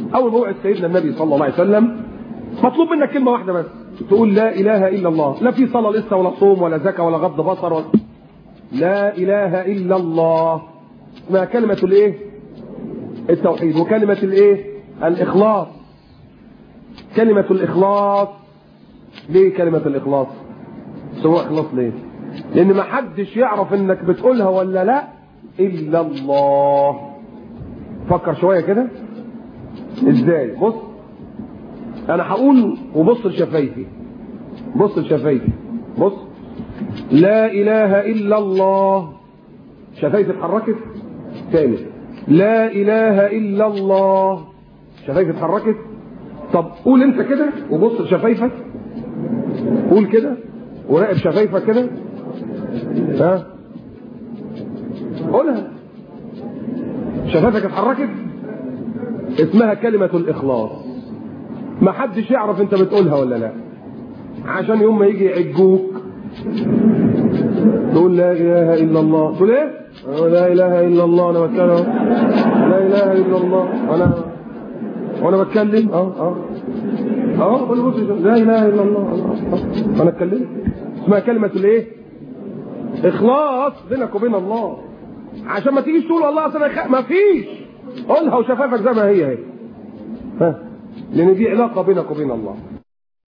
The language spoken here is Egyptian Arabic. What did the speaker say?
اول ما وقع سيدنا النبي صلى الله عليه وسلم مطلوب منك كلمه واحده بس تقول لا اله الا الله لا في صلاه لسه ولا صوم ولا زكاه ولا غض بصر ولا لا اله الا الله اسمها كلمه الايه التوحيد وكلمه الايه الاخلاص كلمه الاخلاص ليه كلمه الاخلاص سواء اخلاص ليه لان ما حدش يعرف انك بتقولها ولا لا الا الله فكر شويه كده ازاي بص انا هقول وبص لشفايفي بص لشفايفي بص لا اله الا الله شفايفي اتحركت تاني لا اله الا الله شفايفي اتحركت طب قول انت كده وبص لشفايفك قول كده وراقب شفايفك كده ها قولها شفايفك اتحركت اسمها كلمة الإخلاص ما حدش يعرف انت بتقولها ولا لا عشان يوم ما يجي يعجوك تقول لا اله الا الله تقول ايه آه، لا اله الا الله انا بتكلم لا اله الا الله وانا وانا بتكلم اه اه اه قول بص لا اله الا الله آه، آه. انا اتكلم اسمها كلمة الايه اخلاص بينك وبين الله عشان ما تيجيش تقول الله اصل أنا خ- ما فيش قولها وشفافك زي ما هي هي ها لان دي علاقه بينك وبين الله